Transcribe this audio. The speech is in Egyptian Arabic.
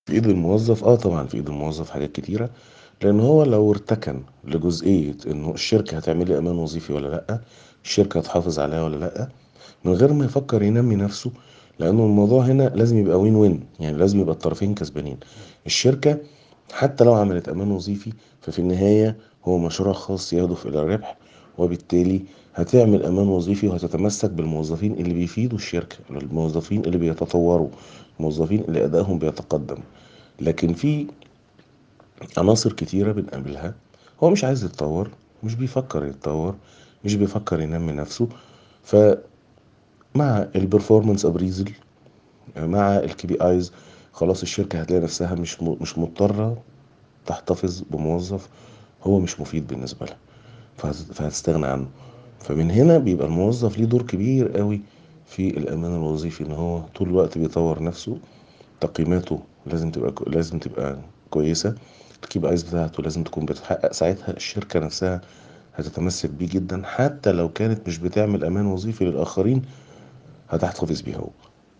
في إيد الموظف آه طبعًا في إيد الموظف حاجات كتيرة، لإن هو لو ارتكن لجزئية إنه الشركة هتعمل لي أمان وظيفي والّا لأ، الشركة هتحافظ عليّا والّا لأ، من غير ما يفكّر ينمّي نَفْسه، لإنه الموضوع هنا لازم يبقى win win يعني لازم يبقى الطرفين كسبانين، الشركة حتى لو عملت أمان وظيفي ففي النهاية هو مشروع خاص يهدف إلى الربح، وبالتالي هتعمل أمان وظيفي وهتتمسّك بالموظفين اللي بيفيدوا الشركة، الموظفين اللي بيتطوّروا، الموظفين اللي أدائهم بيتقدّم، لكن في عناصر كتيرة بنقابلها هو مش عايز يتطوّر، مش بيفكّر يتطوّر، مش بيفكّر ينمّي نَفْسه، ف مع الperformance appraisal مع الKPIs خلاص الشركة هتلاقي نَفْسها مش م مش مضطرة تحتفظ بموظف هو مش مفيد بالنسبة لها، فهت فهتستغنى عنه، فمن هنا بيبقى الموظف ليه دور كبير أوي في الأمان الوظيفي، إن هو طول الوقت بيطوّر نَفْسه، تقييماته لازم تبقى ك لازم تبقى كويسة، الKPIs بتاعته لازم تكون بتتحقق، ساعتها الشركة نَفْسها هتتمسّك بيه جدًا، حتى لو كانت مش بتعمل أمان وظيفي للآخرين هتحتفظ بيه هو.